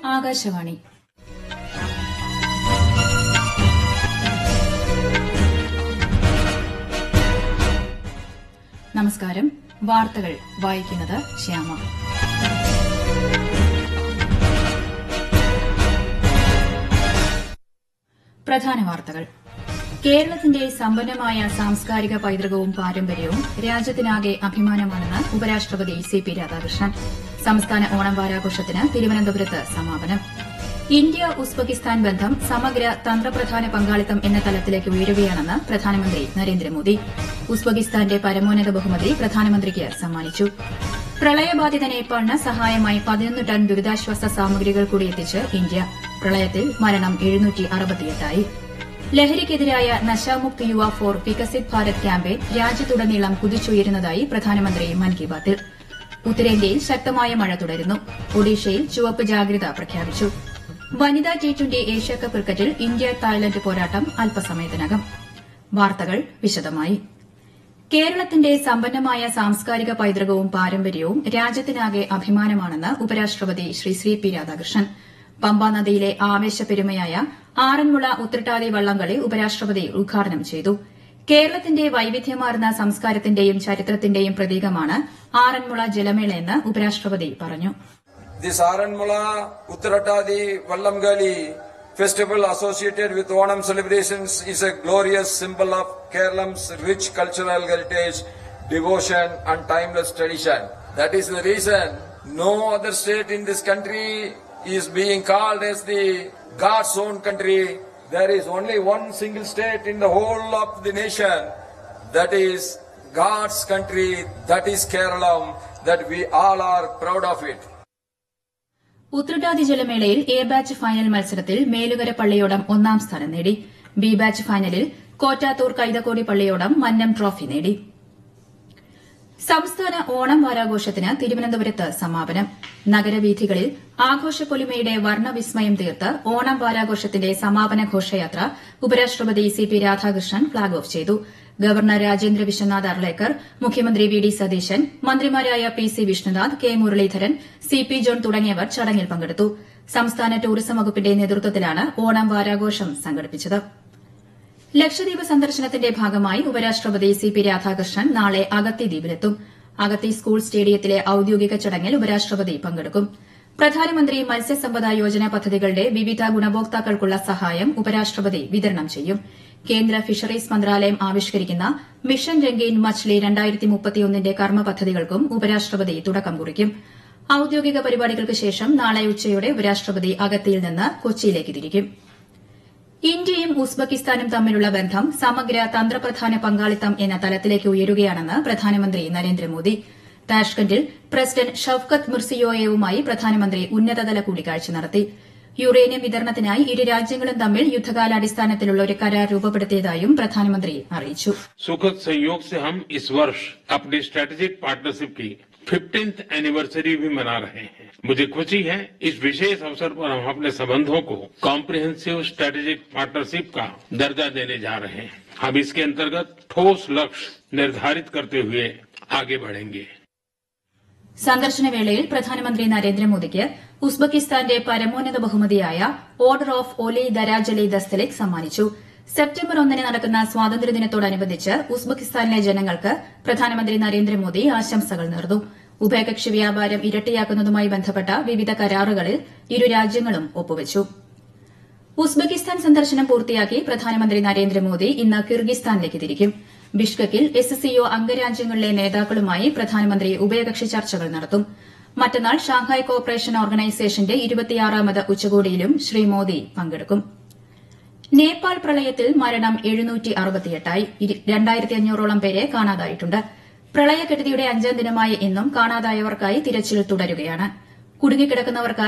ആകാശവാണി നമസ്കാരം വാർത്തകൾ വായിക്കുന്നത് ശ്യാമ പ്രധാന വാർത്തകൾ കേരളത്തിന്റെ സമ്പന്നമായ സാംസ്കാരിക പൈതൃകവും പാരമ്പര്യവും രാജ്യത്തിനാകെ അഭിമാനമാണെന്ന് ഉപരാഷ്ട്രപതി സി പി രാധാകൃഷ്ണൻ സംസ്ഥാന ഓണം വാരാഘോഷത്തിന് തിരുവനന്തപുരത്ത് സമാപനം ഇന്ത്യ ഉസ്ബെക്കിസ്ഥാൻ ബന്ധം സമഗ്ര തന്ത്രപ്രധാന പങ്കാളിത്തം എന്ന തലത്തിലേക്ക് ഉയരുകയാണെന്ന് പ്രധാനമന്ത്രി നരേന്ദ്രമോദി ഉസ്ബെക്കിസ്ഥാന്റെ പരമോന്നത ബഹുമതി പ്രധാനമന്ത്രിക്ക് സമ്മാനിച്ചു പ്രളയബാധിത നേപ്പാളിന് സഹായമായി പതിനൊന്ന് ടൺ ദുരിതാശ്വാസ സാമഗ്രികൾ കൂടി എത്തിച്ച് ഇന്ത്യ പ്രളയത്തിൽ മരണം ആയി ലഹരിക്കെതിരായ നശാമുക്ത് യുവ ഫോർ വികസിത് ഭാരത് ക്യാമ്പയിൻ രാജ്യത്തുടനീളം കുതിച്ചുയരുന്നതായി പ്രധാനമന്ത്രി മൻ കി ബാത്തിൽ ഉത്തരേന്ത്യയിൽ ശക്തമായ മഴ തുടരുന്നു ഒഡീഷയിൽ ചുവപ്പ് ജാഗ്രത പ്രഖ്യാപിച്ചു വനിതാ ടി ട്വന്റി ഏഷ്യാകപ്പ് ക്രിക്കറ്റിൽ ഇന്ത്യ തായ്ലന്റ് പോരാട്ടം അല്പസമയത്തിനകം വാർത്തകൾ വിശദമായി കേരളത്തിന്റെ സമ്പന്നമായ സാംസ്കാരിക പൈതൃകവും പാരമ്പര്യവും രാജ്യത്തിനാകെ അഭിമാനമാണെന്ന് ഉപരാഷ്ട്രപതി ശ്രീ ശ്രീ പി രാധാകൃഷ്ണൻ പമ്പാ നദിയിലെ ആവേശപ്പെരുമയായ ആറന്മുള ഉത്രട്ടാതി വള്ളംകളി ഉപരാഷ്ട്രപതി ഉദ്ഘാടനം ചെയ്തു കേരളത്തിന്റെ വൈവിധ്യമാർന്ന സംസ്കാരത്തിന്റെയും ചരിത്രത്തിന്റെയും പ്രതീകമാണ് ആറന്മുള ജലമേളയെന്ന് ഉപരാഷ്ട്രപതി പറഞ്ഞു This Aranmula Uttaratadi Vallamgali festival associated with Onam celebrations is a glorious symbol of Kerala's rich cultural heritage, devotion and timeless tradition. That is the reason no other state in this country is being called as the God's own country. There is only one single state in the whole of the nation that is God's country, that is Kerala, that we all are proud of it. Uthrattathi ജലമേളയിൽ A batch final മത്സരത്തിൽ മേലുകര പള്ളിയോടം ഒന്നാം സ്ഥാനം നേടി B batch ഫൈനലിൽ കോറ്റാത്തൂർ കൈതക്കോടി പള്ളിയോടം Mannam trophy നേടി സംസ്ഥാന ഓണം വാരാഘോഷത്തിന് തിരുവനന്തപുരത്ത് സമാപനം നഗരവീഥികളിൽ ആഘോഷപ്പൊലിമയുടെ വർണ്ണവിസ്മയം തീർത്ത് ഓണം വാരാഘോഷത്തിന്റെ സമാപന ഘോഷയാത്ര ഉപരാഷ്ട്രപതി C P Radhakrishnan flag off ചെയ്തു ഗവർണർ രാജേന്ദ്ര വിശ്വനാഥ് അർലേക്കർ മുഖ്യമന്ത്രി വി ഡി സതീശൻ മന്ത്രിമാരായ P C Vishnunath K Muraleedharan C P John തുടങ്ങിയവർ ചടങ്ങിൽ പങ്കെടുത്തു സംസ്ഥാന ടൂറിസം വകുപ്പിന്റെ നേതൃത്വത്തിലാണ് ഓണം വാരാഘോഷം സംഘടിപ്പിച്ചത് ലക്ഷദ്വീപ് സന്ദർശനത്തിന്റെ ഭാഗമായി ഉപരാഷ്ട്രപതി സി പി രാധാകൃഷ്ണൻ നാളെ അഗത്തി ദ്വീപിലെത്തും അഗത്തി സ്കൂൾ സ്റ്റേഡിയത്തിലെ ഔദ്യോഗിക ചടങ്ങിൽ ഉപരാഷ്ട്രപതി പങ്കെടുക്കും പ്രധാനമന്ത്രി മത്സ്യസമ്പദ യോജന പദ്ധതികളുടെ വിവിധ ഗുണഭോക്താക്കൾക്കുള്ള സഹായം ഉപരാഷ്ട്രപതി വിതരണം ചെയ്യും കേന്ദ്ര ഫിഷറീസ് മന്ത്രാലയം ആവിഷ്കരിക്കുന്ന മിഷൻ രംഗീൻ മച്ച്ലി ന്റെ കർമ്മ പദ്ധതികൾക്കും ഉപരാഷ്ട്രപതി തുടക്കം കുറിക്കും ഔദ്യോഗിക പരിപാടികൾക്ക് ശേഷം നാളെ ഉച്ചയോടെ ഉപരാഷ്ട്രപതി അഗത്തിയിൽ നിന്ന് കൊച്ചിയിലേക്ക് തിരിക്കും ഇന്ത്യയും ഉസ്ബെക്കിസ്ഥാനും തമ്മിലുള്ള ബന്ധം സമഗ്ര തന്ത്രപ്രധാന പങ്കാളിത്തം എന്ന തലത്തിലേക്ക് ഉയരുകയാണെന്ന് പ്രധാനമന്ത്രി നരേന്ദ്രമോദി താഷ്കന്റിൽ പ്രസിഡന്റ് ഷൌക്കത്ത് മിർസിയോയേവുമായി പ്രധാനമന്ത്രി ഉന്നതതല കൂടിക്കാഴ്ച നടത്തി യുറേനിയം വിതരണത്തിനായി ഇരു രാജ്യങ്ങളും തമ്മിൽ യുദ്ധകാലാടിസ്ഥാനത്തിലുള്ള ഒരു കരാർ രൂപപ്പെടുത്തിയതായും പ്രധാനമന്ത്രി അറിയിച്ചു सुखद संयोग से हम इस वर्ष अपनी स्ट्रेटेजिक पार्टनरशिप की फिफ्टींथ एनिवर्सरी भी मना रहे हैं मुझे खुशी है इस विशेष अवसर पर हम अपने संबंधों को कॉम्प्रिहेंसिव स्ट्रेटेजिक पार्टनरशिप का दर्जा देने जा रहे हैं हम इसके अंतर्गत ठोस लक्ष्य निर्धारित करते हुए आगे बढ़ेंगे സന്ദർശനവേളയിൽ പ്രധാനമന്ത്രി നരേന്ദ്രമോദിക്ക് ഉസ്ബെക്കിസ്ഥാന്റെ പരമോന്നത ബഹുമതിയായ ഓർഡർ ഓഫ് ഒലി ദരാജലി ദസ്തലിക് സമ്മാനിച്ചു സെപ്റ്റംബർ ഒന്നിന് നടക്കുന്ന സ്വാതന്ത്ര്യദിനത്തോടനുബന്ധിച്ച് ഉസ്ബെക്കിസ്ഥാനിലെ ജനങ്ങൾക്ക് പ്രധാനമന്ത്രി നരേന്ദ്രമോദി ആശംസകൾ നേർന്നു ഉഭയകക്ഷി വ്യാപാരം ഇരട്ടിയാക്കുന്നതുമായി ബന്ധപ്പെട്ട വിവിധ കരാറുകളിൽ ഇരു രാജ്യങ്ങളും ഒപ്പുവച്ചു ഉസ്ബെക്കിസ്ഥാൻ സന്ദർശനം പൂർത്തിയാക്കി പ്രധാനമന്ത്രി നരേന്ദ്രമോദി ഇന്ന് കിർഗിസ്ഥാനിലേക്ക് തിരിക്കും ബിഷ്കക്കിൽ എസ് സിഒ അംഗരാജ്യങ്ങളിലെ നേതാക്കളുമായി പ്രധാനമന്ത്രി ഉഭയകക്ഷി ചർച്ചകൾ നടത്തും മറ്റന്നാൾ ഷാങ്ഹായ് കോർപ്പറേഷൻ ഓർഗനൈസേഷന്റെ ഇരുപത്തിയാറാമത് ഉച്ചകോടിയിലും ശ്രീ മോദി പങ്കെടുക്കും നേപ്പാൾ പ്രളയത്തിൽ മരണം രണ്ടായിരത്തിയഞ്ഞൂറോളം പേരെ കാണാതായിട്ടുണ്ട് പ്രളയക്കെടുതിയുടെ അഞ്ചാം ദിനമായ ഇന്നും കാണാതായവർക്കായി തിരച്ചിൽ തുടരുകയാണ് കുടുങ്ങിക്കിടക്കുന്നവർക്കായി